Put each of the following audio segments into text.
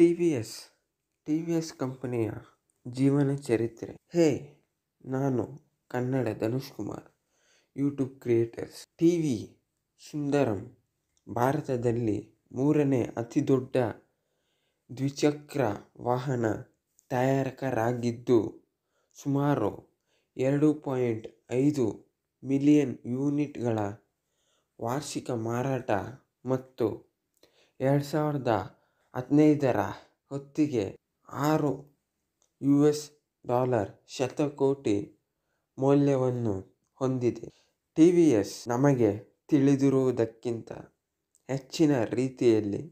T V S T V S ಕಂಪನಿಯ ಜೀವನ ಚರಿತ್ರೆ ಹೇ ನಾನು Kannada Dhanush Kumar YouTube creators T V Sundaram ಭಾರತದಲ್ಲಿ ಮೂರನೇ ಅತಿ ದೊಡ್ಡ ದ್ವಿಚಕ್ರ ವಾಹನ ತಯಾರಕರಾಗಿದ್ದು ಸುಮಾರು ಎರಡು ಪಾಯಿಂಟ್ ಐದು ಮಿಲಿಯನ್ ಯೂನಿಟ್ಗಳ ವಾರ್ಷಿಕ ಮಾರಾಟ ಮತ್ತು ಎರಡು ಸಾವಿರದ ಹದಿನೈದರ ಹೊತ್ತಿಗೆ ಆರು ಯು ಎಸ್ ಡಾಲರ್ ಶತಕೋಟಿ ಮೌಲ್ಯವನ್ನು ಹೊಂದಿದೆ ಟಿ ವಿ ಎಸ್ ನಮಗೆ ತಿಳಿದಿರುವುದಕ್ಕಿಂತ ಹೆಚ್ಚಿನ ರೀತಿಯಲ್ಲಿ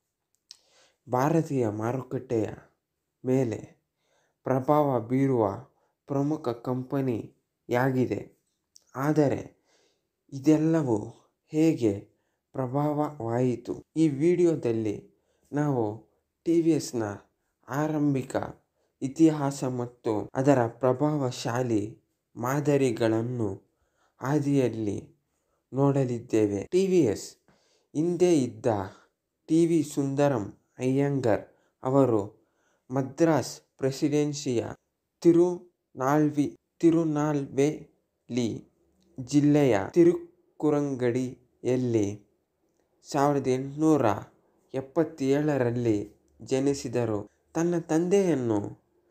ಭಾರತೀಯ ಮಾರುಕಟ್ಟೆಯ ಮೇಲೆ ಪ್ರಭಾವ ಬೀರುವ ಪ್ರಮುಖ ಕಂಪನಿಯಾಗಿದೆ ಆದರೆ ಇದೆಲ್ಲವೂ ಹೇಗೆ ಪ್ರಭಾವವಾಯಿತು ಈ ವಿಡಿಯೋದಲ್ಲಿ ನಾವು ಟಿ ವಿ ಎಸ್ನ ಆರಂಭಿಕ ಇತಿಹಾಸ ಮತ್ತು ಅದರ ಪ್ರಭಾವಶಾಲಿ ಮಾದರಿಗಳನ್ನು ಹಾದಿಯಲ್ಲಿ ನೋಡಲಿದ್ದೇವೆ ಟಿ ವಿ ಎಸ್ ಹಿಂದೆ ಇದ್ದ ಟಿ ವಿ ಸುಂದರಂ ಅಯ್ಯಂಗರ್ ಅವರು ಮದ್ರಾಸ್ ಪ್ರೆಸಿಡೆನ್ಸಿಯ ತಿರುನಾಳ್ವಿ ತಿರುನಾಲ್ವೇಲಿ ಜಿಲ್ಲೆಯ ತಿರುಕುರಂಗಡಿಯಲ್ಲಿ ಸಾವಿರದ ಎಂಟುನೂರ ಎಪ್ಪತ್ತೇಳರಲ್ಲಿ ಜನಿಸಿದರು ತನ್ನ ತಂದೆಯನ್ನು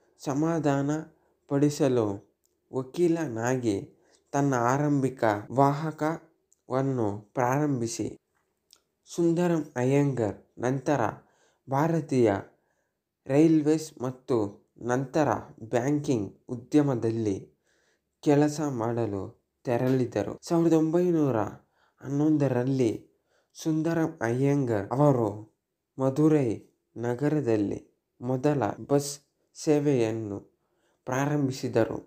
ಸಮಾಧಾನಪಡಿಸಲು ವಕೀಲನಾಗಿ ತನ್ನ ಆರಂಭಿಕ ವಾಹಕವನ್ನು ಪ್ರಾರಂಭಿಸಿ ಸುಂದರಂ ಅಯ್ಯಂಗರ್ ನಂತರ ಭಾರತೀಯ ರೈಲ್ವೇಸ್ ಮತ್ತು ನಂತರ ಬ್ಯಾಂಕಿಂಗ್ ಉದ್ಯಮದಲ್ಲಿ ಕೆಲಸ ಮಾಡಲು ತೆರಳಿದರು ಸಾವಿರದ ಒಂಬೈನೂರ ಹನ್ನೊಂದರಲ್ಲಿ ಸುಂದರಂ ಅಯ್ಯಂಗರ್ ಅವರು ಮದುರೈ ನಗರದಲ್ಲಿ ಮೊದಲ ಬಸ್ ಸೇವೆಯನ್ನು ಪ್ರಾರಂಭಿಸಿದರು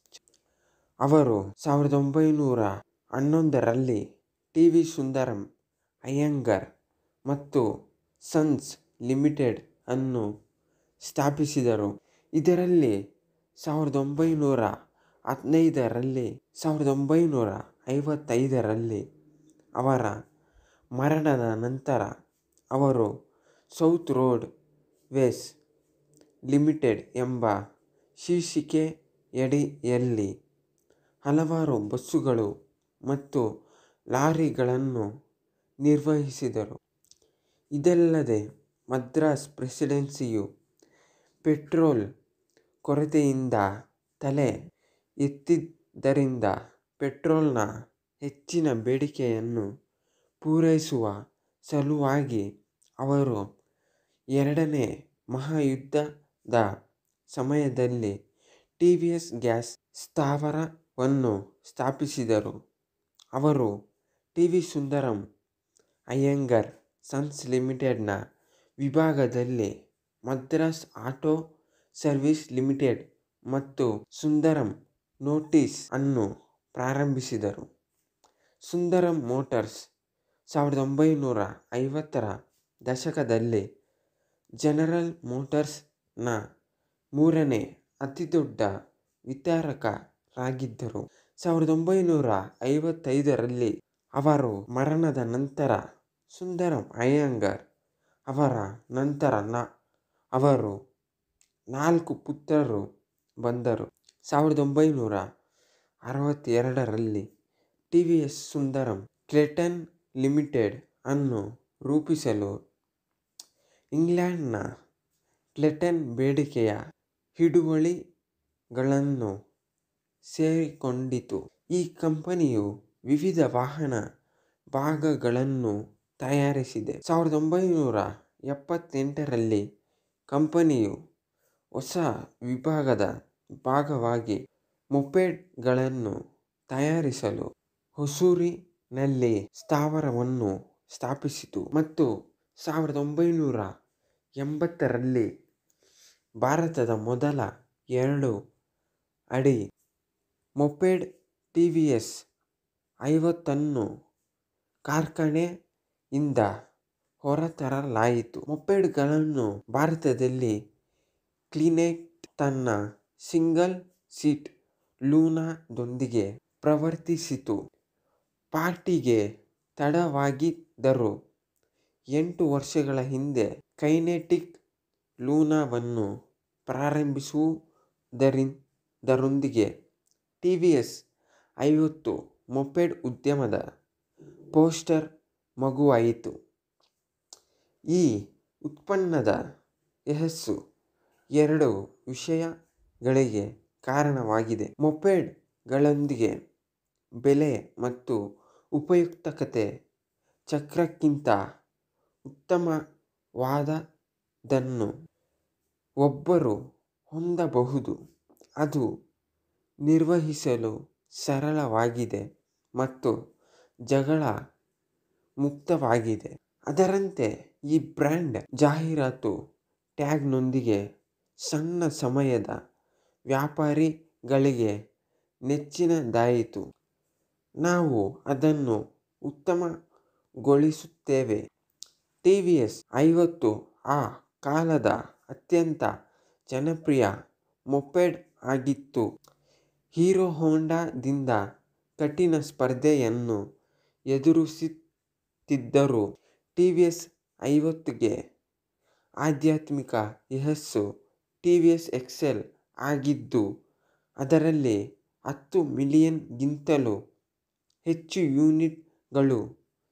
ಅವರು ಸಾವಿರದ ಒಂಬೈನೂರ ಹನ್ನೊಂದರಲ್ಲಿ ಟಿ ವಿ ಸುಂದರಂ ಅಯ್ಯಂಗರ್ ಮತ್ತು ಸನ್ಸ್ ಲಿಮಿಟೆಡ್ ಅನ್ನು ಸ್ಥಾಪಿಸಿದರು ಇದರಲ್ಲಿ ಸಾವಿರದ ಒಂಬೈನೂರ ಹದಿನೈದರಲ್ಲಿ ಸಾವಿರದ ಒಂಬೈನೂರ ಐವತ್ತೈದರಲ್ಲಿ ಅವರ ಮರಣದ ನಂತರ ಅವರು ಸೌತ್ ರೋಡ್ ವೇಸ್ ಲಿಮಿಟೆಡ್ ಎಂಬ ಶೀರ್ಷಿಕೆಯಡಿಯಲ್ಲಿ ಹಲವಾರು ಬಸ್ಸುಗಳು ಮತ್ತು ಲಾರಿಗಳನ್ನು ನಿರ್ವಹಿಸಿದರು ಇದಲ್ಲದೆ ಮದ್ರಾಸ್ ಪ್ರೆಸಿಡೆನ್ಸಿಯು ಪೆಟ್ರೋಲ್ ಕೊರತೆಯಿಂದ ತಲೆ ಎತ್ತಿದ್ದರಿಂದ ಪೆಟ್ರೋಲ್ನ ಹೆಚ್ಚಿನ ಬೇಡಿಕೆಯನ್ನು ಪೂರೈಸುವ ಸಲುವಾಗಿ ಅವರು ಎರಡನೇ ಮಹಾಯುದ್ಧದ ಸಮಯದಲ್ಲಿ ಟಿ ವಿ ಎಸ್ ಗ್ಯಾಸ್ ಸ್ಥಾವರವನ್ನು ಸ್ಥಾಪಿಸಿದರು ಅವರು T V Sundaram Iyengar sons ಲಿಮಿಟೆಡ್ನ ವಿಭಾಗದಲ್ಲಿ ಮದ್ರಾಸ್ ಆಟೋ ಸರ್ವೀಸ್ ಲಿಮಿಟೆಡ್ ಮತ್ತು ಸುಂದರಂ ಮೋಟರ್ಸ್ ಅನ್ನು ಪ್ರಾರಂಭಿಸಿದರು ಸುಂದರಂ ಮೋಟರ್ಸ್ ಸಾವಿರದ ಒಂಬೈನೂರ ಐವತ್ತರ ದಶಕದಲ್ಲಿ ಜನರಲ್ ಮೋಟರ್ಸ್ನ ಮೂರನೇ ಅತಿದೊಡ್ಡ ವಿತರಕರಾಗಿದ್ದರು ಸಾವಿರದ ಒಂಬೈನೂರ ಐವತ್ತೈದರಲ್ಲಿ ಅವರ ಮರಣದ ನಂತರ ಸುಂದರಂ ಅಯ್ಯಂಗರ್ ಅವರ ನಂತರ ನ ಅವರು ನಾಲ್ಕು ಪುತ್ರರು ಬಂದರು ಸಾವಿರದ ಒಂಬೈನೂರ ಅರವತ್ತೆರಡರಲ್ಲಿ T V S Sundaram Clayton limited ಅನ್ನು ರೂಪಿಸಲು ಇಂಗ್ಲೆಂಡ್ನ ಕ್ಲೇಟನ್ ಬೇಡಿಕೆಯ ಹಿಡುವಳಿಗಳನ್ನು ಸೇರಿಕೊಂಡಿತು ಈ ಕಂಪನಿಯು ವಿವಿಧ ವಾಹನ ಭಾಗಗಳನ್ನು ತಯಾರಿಸಿದೆ ಸಾವಿರದ ಒಂಬೈನೂರ ಎಪ್ಪತ್ತೆಂಟರಲ್ಲಿ ಕಂಪನಿಯು ಹೊಸ ವಿಭಾಗದ ಭಾಗವಾಗಿ ಮೊಪೆಡ್ಗಳನ್ನು ತಯಾರಿಸಲು ಹೊಸೂರಿನಲ್ಲಿ ಸ್ಥಾವರವನ್ನು ಸ್ಥಾಪಿಸಿತು ಮತ್ತು ಸಾವಿರದ ಒಂಬೈನೂರ ಎಂಬತ್ತರಲ್ಲಿ ಭಾರತದ ಮೊದಲ ಎರಡು ಅಡಿ ಮೊಪೆಡ್ ಟಿ ವಿ ಎಸ್ ಐವತ್ತನ್ನು ಕಾರ್ಖಾನೆಯಿಂದ ಹೊರತರಲಾಯಿತು ಮೊಪೆಡ್ಗಳನ್ನು ಭಾರತದಲ್ಲಿ ಕ್ಲಿನೆಟ್ ತನ್ನ ಸಿಂಗಲ್ ಸೀಟ್ ಲೂನಾದೊಂದಿಗೆ ಪ್ರವರ್ತಿಸಿತು ಪಾರ್ಟಿಗೆ ತಡವಾಗಿದ್ದರೂ ಎಂಟು ವರ್ಷಗಳ ಹಿಂದೆ ಕೈನೆಟಿಕ್ ಲೂನಾವನ್ನು ಪ್ರಾರಂಭಿಸುವುದರೊಂದಿಗೆ ಟಿ ವಿ ಎಸ್ ಐವತ್ತು ಮೊಪೆಡ್ ಉದ್ಯಮದ ಪೋಸ್ಟರ್ ಮಗುವಾಯಿತು ಈ ಉತ್ಪನ್ನದ ಯಶಸ್ಸು ಎರಡು ವಿಷಯಗಳಿಗೆ ಕಾರಣವಾಗಿದೆ ಮೊಪೆಡ್ಗಳೊಂದಿಗೆ ಬೆಲೆ ಮತ್ತು ಉಪಯುಕ್ತತೆ ಚಕ್ರಕ್ಕಿಂತ ಉತ್ತಮವಾದದ್ದನ್ನು ಒಬ್ಬರು ಹೊಂದಬಹುದು ಅದು ನಿರ್ವಹಿಸಲು ಸರಳವಾಗಿದೆ ಮತ್ತು ಜಗಳ ಮುಕ್ತವಾಗಿದೆ ಅದರಂತೆ ಈ ಬ್ರ್ಯಾಂಡ್ ಜಾಹೀರಾತು ಟ್ಯಾಗ್ನೊಂದಿಗೆ ಸಣ್ಣ ಸಮಯದ ವ್ಯಾಪಾರಿಗಳಿಗೆ ನೆಚ್ಚಿನದಾಯಿತು ನಾವು ಅದನ್ನು ಉತ್ತಮಗೊಳಿಸುತ್ತೇವೆ ಟಿ ವಿ ಎಸ್ ಐವತ್ತು ಆ ಕಾಲದ ಅತ್ಯಂತ ಜನಪ್ರಿಯ ಮೊಪೆಡ್ ಆಗಿತ್ತು ಹೀರೋ ಹೋಂಡಾದಿಂದ ಕಠಿಣ ಸ್ಪರ್ಧೆಯನ್ನು ಎದುರಿಸುತ್ತಿದ್ದರೂ ಟಿ ವಿ ಎಸ್ ಐವತ್ತುಗೆ ಆಧ್ಯಾತ್ಮಿಕ ಯಶಸ್ಸು T V S X L ಆಗಿದ್ದು ಅದರಲ್ಲಿ ಹತ್ತು ಮಿಲಿಯನ್ಗಿಂತಲೂ ಹೆಚ್ಚು ಯೂನಿಟ್ಗಳು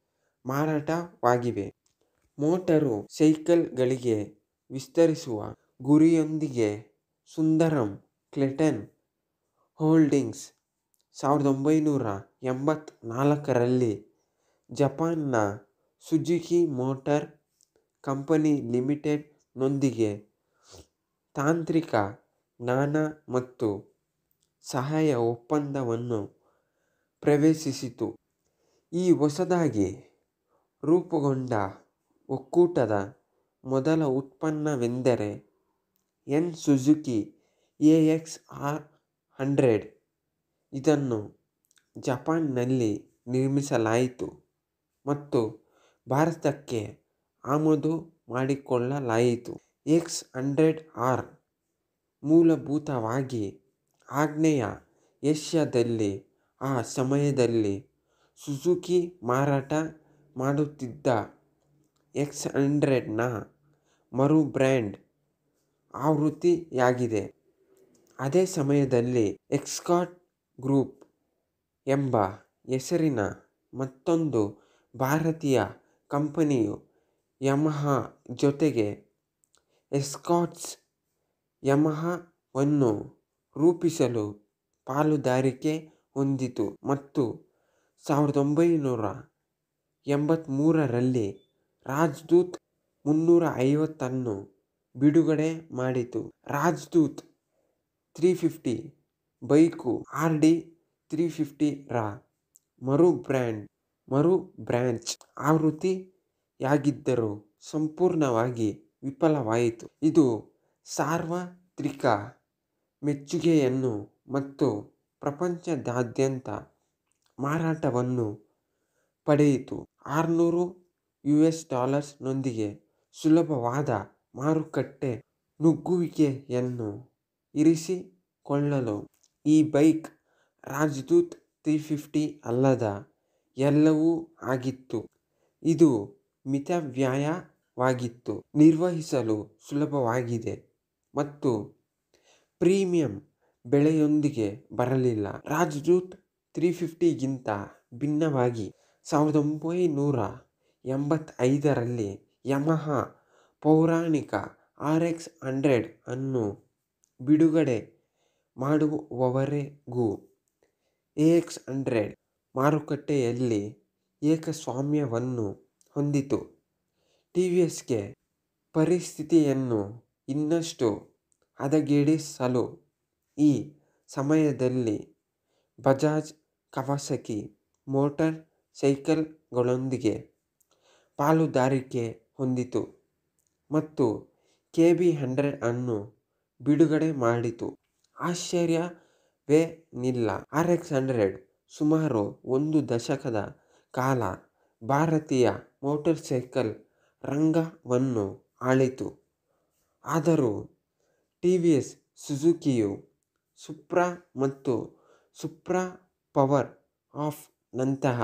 ಮಾರಾಟವಾಗಿವೆ ಮೋಟರು ಸೈಕಲ್ಗಳಿಗೆ ವಿಸ್ತರಿಸುವ ಗುರಿಯೊಂದಿಗೆ ಸುಂದರಂ ಕ್ಲೇಟನ್ ಹೋಲ್ಡಿಂಗ್ಸ್ ಸಾವಿರದ ಒಂಬೈನೂರ ಎಂಬತ್ತ ನಾಲ್ಕರಲ್ಲಿ ಜಪಾನ್ನ ಸುಜುಕಿ ಮೋಟಾರ್ ಕಂಪನಿ ಲಿಮಿಟೆಡ್ನೊಂದಿಗೆ ತಾಂತ್ರಿಕ ಜ್ಞಾನ ಮತ್ತು ಸಹಾಯ ಒಪ್ಪಂದವನ್ನು ಪ್ರವೇಶಿಸಿತು ಈ ಹೊಸದಾಗಿ ರೂಪುಗೊಂಡ ಒಕ್ಕೂಟದ ಮೊದಲ ಉತ್ಪನ್ನವೆಂದರೆ ಎನ್ Suzuki A X R hundred ಇದನ್ನು ಜಪಾನ್ನಲ್ಲಿ ನಿರ್ಮಿಸಲಾಯಿತು ಮತ್ತು ಭಾರತಕ್ಕೆ ಆಮದು ಮಾಡಿಕೊಳ್ಳಲಾಯಿತು ಎಕ್ಸ್ ಹಂಡ್ರೆಡ್ ಆರ್ ಮೂಲಭೂತವಾಗಿ ಆಗ್ನೇಯ ಏಷ್ಯಾದಲ್ಲಿ ಆ ಸಮಯದಲ್ಲಿ ಸುಜುಕಿ ಮಾರಾಟ ಮಾಡುತ್ತಿದ್ದ ಎಕ್ಸ್ ಹಂಡ್ರೆಡ್ನ ಮರು ಬ್ರ್ಯಾಂಡ್ ಆವೃತ್ತಿಯಾಗಿದೆ ಅದೇ ಸಮಯದಲ್ಲಿ ಎಸ್ಕಾರ್ಟ್ ಗ್ರೂಪ್ ಎಂಬ ಹೆಸರಿನ ಮತ್ತೊಂದು ಭಾರತೀಯ ಕಂಪನಿಯು ಯಮಹಾ ಜೊತೆಗೆ ಎಸ್ಕಾರ್ಟ್ಸ್ ಯಮಹಾವನ್ನು ರೂಪಿಸಲು ಪಾಲುದಾರಿಕೆ ಹೊಂದಿತು ಮತ್ತು ಸಾವಿರದ ಒಂಬೈನೂರ ಎಂಬತ್ತ್ಮೂರರಲ್ಲಿ ರಾಜ್ದೂತ್ ಮುನ್ನೂರ ಐವತ್ತನ್ನು ಬಿಡುಗಡೆ ಮಾಡಿತು Rajdoot three fifty bike R D three ಫಿಫ್ಟಿರ ಮರು ಬ್ರ್ಯಾಂಡ್ ಮರು ಬ್ರಾಂಚ್ ಆವೃತ್ತಿಯಾಗಿದ್ದರೂ ಸಂಪೂರ್ಣವಾಗಿ ವಿಫಲವಾಯಿತು ಇದು ಸಾರ್ವತ್ರಿಕ ಮೆಚ್ಚುಗೆಯನ್ನು ಮತ್ತು ಪ್ರಪಂಚದಾದ್ಯಂತ ಮಾರಾಟವನ್ನು ಪಡೆಯಿತು ಆರುನೂರು ಯು ಎಸ್ ಡಾಲರ್ಸ್ನೊಂದಿಗೆ ಸುಲಭವಾದ ಮಾರುಕಟ್ಟೆ ನುಗ್ಗುವಿಕೆಯನ್ನು ಇರಿಸಿಕೊಳ್ಳಲು ಈ ಬೈಕ್ ರಾಜ್ದೂತ್ ತ್ರೀ ಫಿಫ್ಟಿ ಅಲ್ಲದ ಎಲ್ಲವೂ ಆಗಿತ್ತು ಇದು ಮಿತವ್ಯಯವಾಗಿತ್ತು ನಿರ್ವಹಿಸಲು ಸುಲಭವಾಗಿದೆ ಮತ್ತು ಪ್ರೀಮಿಯಂ ಬೆಲೆಯೊಂದಿಗೆ ಬರಲಿಲ್ಲ ರಾಜ್ದೂತ್ ತ್ರೀ ಫಿಫ್ಟಿಗಿಂತ ಭಿನ್ನವಾಗಿ ಸಾವಿರದ ಒಂಬೈನೂರ ಎಂಬತ್ತೈದರಲ್ಲಿ ಯಮಹಾ ಪೌರಾಣಿಕ ಆರ್ ಎಕ್ಸ್ ಹಂಡ್ರೆಡ್ ಅನ್ನು ಬಿಡುಗಡೆ ಮಾಡುವವರೆಗೂ ಎಕ್ಸ್ ಹಂಡ್ರೆಡ್ ಮಾರುಕಟ್ಟೆಯಲ್ಲಿ ಏಕಸ್ವಾಮ್ಯವನ್ನು ಹೊಂದಿತು ಟಿ ವಿ ಎಸ್ಗೆ ಪರಿಸ್ಥಿತಿಯನ್ನು ಇನ್ನಷ್ಟು ಹದಗೆಡಿಸಲು ಈ ಸಮಯದಲ್ಲಿ ಬಜಾಜ್ ಕವಾಸಕಿ ಮೋಟಾರ್ ಸೈಕಲ್ಗಳೊಂದಿಗೆ ಪಾಲುದಾರಿಕೆ ಹೊಂದಿತು ಮತ್ತು ಕೆ ಬಿ ಹಂಡ್ರೆಡ್ ಅನ್ನು ಬಿಡುಗಡೆ ಮಾಡಿತು ಆಶ್ಚರ್ಯವೇನಿಲ್ಲ ಆರ್ ಎಕ್ಸ್ ಹಂಡ್ರೆಡ್ ಸುಮಾರು ಒಂದು ದಶಕದ ಕಾಲ ಭಾರತೀಯ ಮೋಟಾರ್ಸೈಕಲ್ ರಂಗವನ್ನು ಆಳಿತು ಆದರೂ ಟಿ ವಿ ಎಸ್ ಸುಜುಕಿಯು ಸುಪ್ರಾ ಮತ್ತು ಸುಪ್ರಾ ಪವರ್ ಆಫ್ ನಂತಹ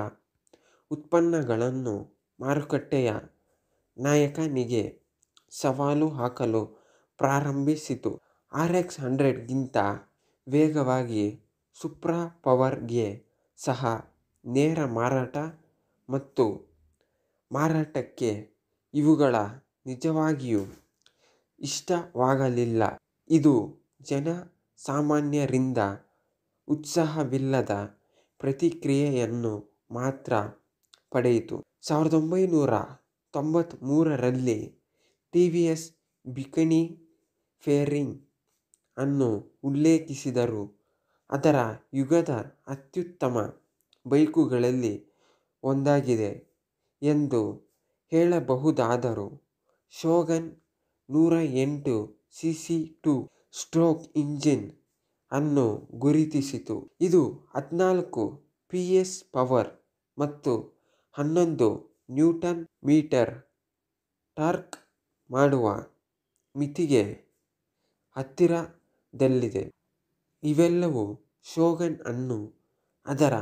ಉತ್ಪನ್ನಗಳನ್ನು ಮಾರುಕಟ್ಟೆಯ ನಾಯಕನಿಗೆ ಸವಾಲು ಹಾಕಲು ಪ್ರಾರಂಭಿಸಿತು ಆರ್ ಎಕ್ಸ್ ಹಂಡ್ರೆಡ್ಗಿಂತ ವೇಗವಾಗಿ ಸುಪ್ರಾ ಪವರ್ಗೆ ಸಹ ನೇರ ಮಾರಾಟ ಮತ್ತು ಮಾರಾಟಕ್ಕೆ ಇವುಗಳ ನಿಜವಾಗಿಯೂ ಇಷ್ಟವಾಗಲಿಲ್ಲ ಇದು ಜನ ಸಾಮಾನ್ಯರಿಂದ ಉತ್ಸಾಹವಿಲ್ಲದ ಪ್ರತಿಕ್ರಿಯೆಯನ್ನು ಮಾತ್ರ ಪಡೆಯಿತು ಸಾವಿರದ ಒಂಬೈನೂರ ತೊಂಬತ್ತ್ಮೂರರಲ್ಲಿ T V S bikini fairing ಅನ್ನು ಉಲ್ಲೇಖಿಸಿದರು ಅದರ ಯುಗದ ಅತ್ಯುತ್ತಮ ಬೈಕುಗಳಲ್ಲಿ ಒಂದಾಗಿದೆ ಎಂದು ಹೇಳಬಹುದಾದರೂ ಶೋಗನ್ ನೂರ ಎಂಟು C C two stroke engine ಅನ್ನು ಗುರುತಿಸಿತು ಇದು ಹದಿನಾಲ್ಕು ಪಿ ಎಸ್ ಪವರ್ ಮತ್ತು ಹನ್ನೊಂದು ನ್ಯೂಟನ್ ಮೀಟರ್ ಟಾರ್ಕ್ ಮಾಡುವ ಮಿತಿಗೆ ಹತ್ತಿರದಲ್ಲಿದೆ ಇವೆಲ್ಲವೂ ಶೋಗನ್ ಅನ್ನು ಅದರ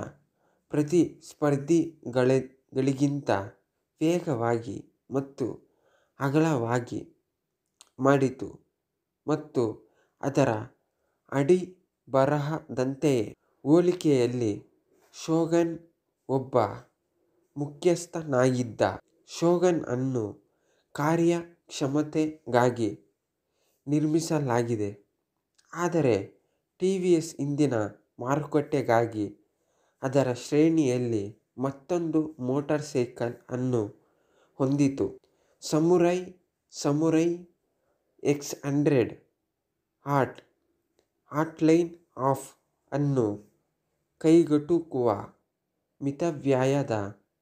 ಪ್ರತಿಸ್ಪರ್ಧಿಗಳಿಗಿಂತ ವೇಗವಾಗಿ ಮತ್ತು ಅಗಲವಾಗಿ ಮಾಡಿತು ಮತ್ತು ಅದರ ಅಡಿಬರಹದಂತೆಯೇ ಹೋಲಿಕೆಯಲ್ಲಿ ಶೋಗನ್ ಒಬ್ಬ ಮುಖ್ಯಸ್ಥನಾಗಿದ್ದ ಶೋಗನ್ ಅನ್ನು ಕಾರ್ಯಕ್ಷಮತೆಗಾಗಿ ನಿರ್ಮಿಸಲಾಗಿದೆ ಆದರೆ ಟಿ ವಿ ಎಸ್ ಇಂದಿನ ಮಾರುಕಟ್ಟೆಗಾಗಿ ಅದರ ಶ್ರೇಣಿಯಲ್ಲಿ ಮತ್ತೊಂದು ಮೋಟಾರ್ ಸೈಕಲ್ ಅನ್ನು ಹೊಂದಿತು samurai samurai X hundred hot hotline off ಅನ್ನು ಕೈಗೆಟುಕುವ ಮಿತವ್ಯಯದ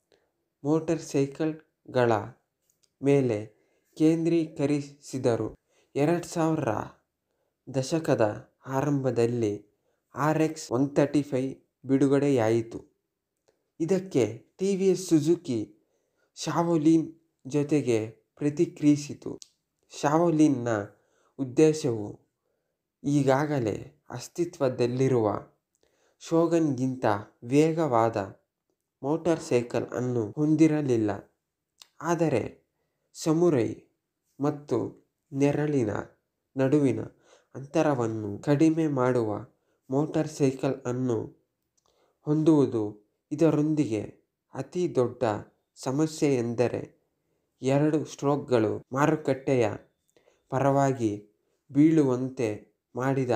ಮೋಟರ್ಸೈಕಲ್ಗಳ ಮೇಲೆ ಕೇಂದ್ರೀಕರಿಸಿದರು ಎರಡು ಸಾವಿರ ದಶಕದ ಆರಂಭದಲ್ಲಿ R X one thirty five ಬಿಡುಗಡೆಯಾಯಿತು ಇದಕ್ಕೆ T V S Suzuki Shaolin ಜೊತೆಗೆ ಪ್ರತಿಕ್ರಿಯಿಸಿತು ಶಾವೊಲಿನ್ನ ಉದ್ದೇಶವು ಈಗಾಗಲೇ ಅಸ್ತಿತ್ವದಲ್ಲಿರುವ ಶೋಗನ್ಗಿಂತ ವೇಗವಾದ ಮೋಟಾರ್ ಸೈಕಲ್ ಅನ್ನು ಹೊಂದಿರಲಿಲ್ಲ ಆದರೆ ಸಮುರೈ ಮತ್ತು ನೆರಳಿನ ನಡುವಿನ ಅಂತರವನ್ನು ಕಡಿಮೆ ಮಾಡುವ ಮೋಟಾರ್ ಸೈಕಲ್ ಅನ್ನು ಹೊಂದುವುದು ಇದರೊಂದಿಗೆ ಅತಿ ದೊಡ್ಡ ಸಮಸ್ಯೆಯೆಂದರೆ ಎರಡು ಸ್ಟ್ರೋಕ್ಗಳು ಮಾರುಕಟ್ಟೆಯ ಪರವಾಗಿ ಬೀಳುವಂತೆ ಮಾಡಿದ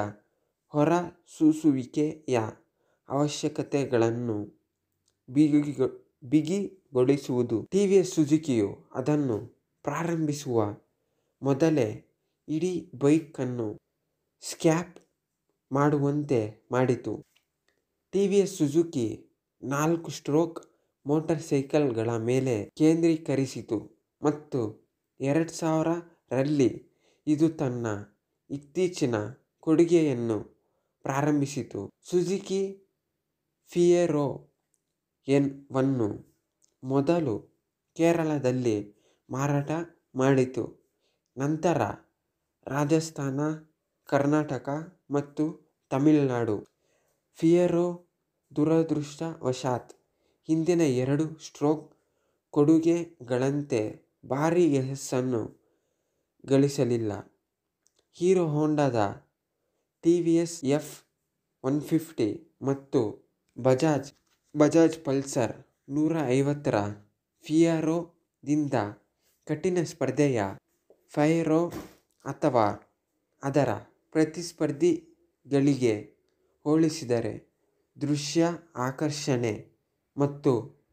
ಹೊರಸೂಸುವಿಕೆಯ ಅವಶ್ಯಕತೆಗಳನ್ನು ಬಿಗಿಗೊ ಬಿಗಿಗೊಳಿಸುವುದು ಟಿ ವಿ ಎಸ್ ಸುಜುಕಿಯು ಅದನ್ನು ಪ್ರಾರಂಭಿಸುವ ಮೊದಲೇ ಇಡೀ ಬೈಕನ್ನು ಸ್ಕ್ರ್ಯಾಪ್ ಮಾಡುವಂತೆ ಮಾಡಿತು ಟಿ ವಿ ಎಸ್ ಸುಜುಕಿ ನಾಲ್ಕು ಸ್ಟ್ರೋಕ್ ಮೋಟಾರ್ ಸೈಕಲ್ಗಳ ಮೇಲೆ ಕೇಂದ್ರೀಕರಿಸಿತು ಮತ್ತು ಎರಡು ಸಾವಿರರಲ್ಲಿ ಇದು ತನ್ನ ಇತ್ತೀಚಿನ ಕೊಡುಗೆಯನ್ನು ಪ್ರಾರಂಭಿಸಿತು ಸುಜುಕಿ ಫಿಯೆರೋ ಎನ್ ವನ್ನು ಮೊದಲು ಕೇರಳದಲ್ಲಿ ಮಾರಾಟ ಮಾಡಿತು ನಂತರ ರಾಜಸ್ಥಾನ ಕರ್ನಾಟಕ ಮತ್ತು ತಮಿಳುನಾಡು ಫಿಯೆರೋ ದುರದೃಷ್ಟವಶಾತ್ ಹಿಂದಿನ ಎರಡು ಸ್ಟ್ರೋಕ್ ಕೊಡುಗೆಗಳಂತೆ ಭಾರೀ ಯಶಸ್ಸನ್ನು ಗಳಿಸಲಿಲ್ಲ ಹೀರೋ ಹೋಂಡಾದ T V S F one fifty ಮತ್ತು ಬಜಾಜ್ ಬಜಾಜ್ ಪಲ್ಸರ್ ನೂರ ಐವತ್ತರ ಫಿಯೆರೋದಿಂದ ಕಠಿಣ ಸ್ಪರ್ಧೆಯ ಫೈರೋ ಅಥವಾ ಅದರ ಪ್ರತಿಸ್ಪರ್ಧಿಗಳಿಗೆ ಹೋಲಿಸಿದರೆ ದೃಶ್ಯ ಆಕರ್ಷಣೆ ಮತ್ತು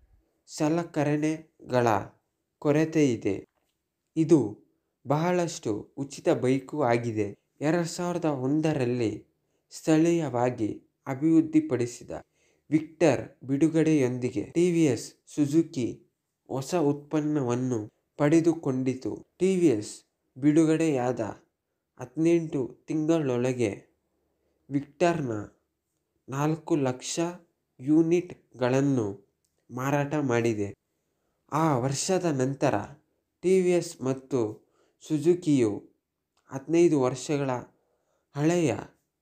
ಸಲಕರಣೆಗಳ ಕೊರತೆಯಿದೆ ಇದು ಬಹಳಷ್ಟು ಉಚಿತ ಬೈಕು ಆಗಿದೆ ಎರಡು ಸಾವಿರದ ಒಂದರಲ್ಲಿ ಸ್ಥಳೀಯವಾಗಿ ಅಭಿವೃದ್ಧಿಪಡಿಸಿದ ವಿಕ್ಟರ್ ಬಿಡುಗಡೆಯೊಂದಿಗೆ ಟಿ ವಿ ಎಸ್ ಸುಜುಕಿ ಹೊಸ ಉತ್ಪನ್ನವನ್ನು ಪಡೆದುಕೊಂಡಿತು ಟಿ ವಿ ಎಸ್ ಬಿಡುಗಡೆಯಾದ ಹದಿನೆಂಟು ತಿಂಗಳೊಳಗೆ ವಿಕ್ಟರ್ನ ನಾಲ್ಕು ಲಕ್ಷ ಯೂನಿಟ್ಗಳನ್ನು ಮಾರಾಟ ಮಾಡಿದೆ ಆ ವರ್ಷದ ನಂತರ ಟಿ ವಿ ಎಸ್ ಮತ್ತು ಸುಜುಕಿಯು ಹದಿನೈದು ವರ್ಷಗಳ ಹಳೆಯ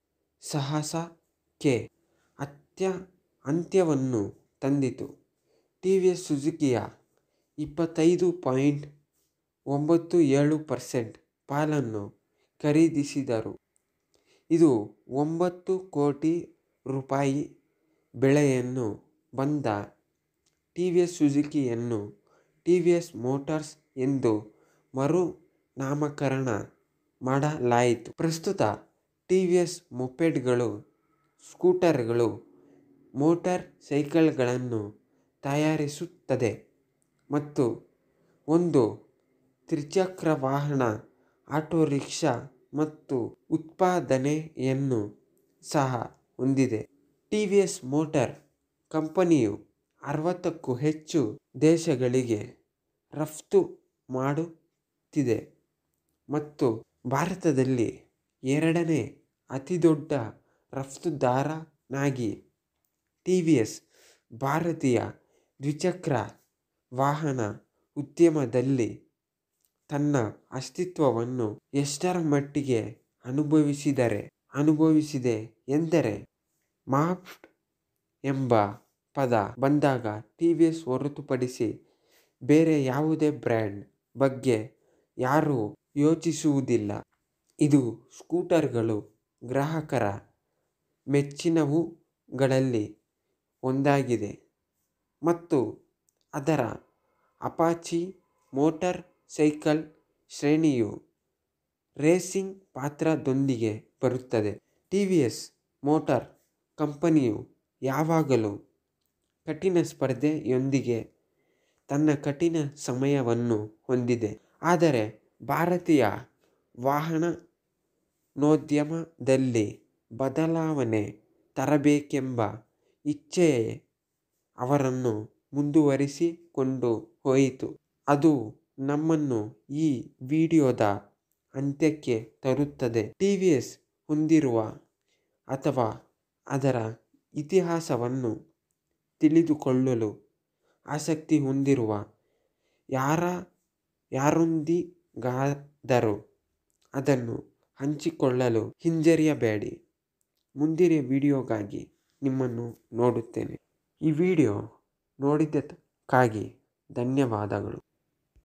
ಸಾಹಸಕ್ಕೆ ಅತ್ಯ ಅಂತ್ಯವನ್ನು ತಂದಿತು ಟಿ ವಿ ಎಸ್ ಸುಜುಕಿಯ ಇಪ್ಪತ್ತೈದು ಪಾಯಿಂಟ್ ಒಂಬತ್ತು ಏಳು ಪರ್ಸೆಂಟ್ ಪಾಲನ್ನು ಖರೀದಿಸಿದರು ಇದು ಒಂಬತ್ತು ಕೋಟಿ ರೂಪಾಯಿ ಬೆಲೆಯನ್ನು ಬಂದ ಟಿ ವಿ ಎಸ್ ಸುಜುಕಿಯನ್ನು ಟಿ ವಿ ಎಸ್ ಮೋಟಾರ್ಸ್ ಎಂದು ಮರು ನಾಮಕರಣ ಮಾಡಲಾಯಿತು ಪ್ರಸ್ತುತ ಟಿ ವಿ ಎಸ್ ಮೊಪೆಡ್ಗಳು ಸ್ಕೂಟರ್ಗಳು ಮೋಟಾರ್ ಸೈಕಲ್ಗಳನ್ನು ತಯಾರಿಸುತ್ತದೆ ಮತ್ತು ಒಂದು ತ್ರಿಚಕ್ರ ವಾಹನ ಆಟೋ ರಿಕ್ಷಾ ಮತ್ತು ಉತ್ಪಾದನೆಯನ್ನು ಸಹ ಹೊಂದಿದೆ ಟಿ ವಿ ಎಸ್ ಮೋಟಾರ್ ಕಂಪನಿಯು ಅರವತ್ತಕ್ಕೂ ಹೆಚ್ಚು ದೇಶಗಳಿಗೆ ರಫ್ತು ಮಾಡುತ್ತಿದೆ ಮತ್ತು ಭಾರತದಲ್ಲಿ ಎರಡನೇ ಅತಿದೊಡ್ಡ ರಫ್ತುದಾರನಾಗಿ ಟಿ ವಿ ಎಸ್ ಭಾರತೀಯ ದ್ವಿಚಕ್ರ ವಾಹನ ಉದ್ಯಮದಲ್ಲಿ ತನ್ನ ಅಸ್ತಿತ್ವವನ್ನು ಎಷ್ಟರ ಮಟ್ಟಿಗೆ ಅನುಭವಿಸಿದರೆ ಅನುಭವಿಸಿದೆ ಎಂದರೆ ಮಾಫ್ಟ್ ಎಂಬ ಪದ ಬಂದಾಗ ಟಿ ವಿ ಎಸ್ ಹೊರತುಪಡಿಸಿ ಬೇರೆ ಯಾವುದೇ ಬ್ರ್ಯಾಂಡ್ ಬಗ್ಗೆ ಯಾರೂ ಯೋಚಿಸುವುದಿಲ್ಲ ಇದು ಸ್ಕೂಟರ್ಗಳು ಗ್ರಾಹಕರ ಮೆಚ್ಚಿನವುಗಳಲ್ಲಿ ಒಂದಾಗಿದೆ ಮತ್ತು ಅದರ ಅಪಾಚಿ ಮೋಟಾರ್ ಸೈಕಲ್ ಶ್ರೇಣಿಯು ರೇಸಿಂಗ್ ಪಾತ್ರದೊಂದಿಗೆ ಬರುತ್ತದೆ ಟಿ ವಿ ಎಸ್ ಮೋಟಾರ್ ಕಂಪನಿಯು ಯಾವಾಗಲೂ ಕಠಿಣ ಸ್ಪರ್ಧೆಯೊಂದಿಗೆ ತನ್ನ ಕಠಿಣ ಸಮಯವನ್ನು ಹೊಂದಿದೆ ಆದರೆ ಭಾರತೀಯ ವಾಹನೋದ್ಯಮದಲ್ಲಿ ಬದಲಾವಣೆ ತರಬೇಕೆಂಬ ಇಚ್ಛೆ ಅವರನ್ನು ಮುಂದುವರಿಸಿಕೊಂಡು ಹೋಯಿತು ಅದು ನಮ್ಮನ್ನು ಈ ವಿಡಿಯೋದ ಅಂತ್ಯಕ್ಕೆ ತರುತ್ತದೆ ಟಿ ವಿ ಎಸ್ ಹೊಂದಿರುವ ಅಥವಾ ಅದರ ಇತಿಹಾಸವನ್ನು ತಿಳಿದುಕೊಳ್ಳಲು ಆಸಕ್ತಿ ಹೊಂದಿರುವ ಯಾರ ಯಾರೊಂದಿಗಾದರೂ ಅದನ್ನು ಹಂಚಿಕೊಳ್ಳಲು ಹಿಂಜರಿಯಬೇಡಿ ಮುಂದಿನ ವಿಡಿಯೋಗಾಗಿ ನಿಮ್ಮನ್ನು ನೋಡುತ್ತೇನೆ ಈ ವಿಡಿಯೋ ನೋಡಿದ್ದಕ್ಕಾಗಿ ಧನ್ಯವಾದಗಳು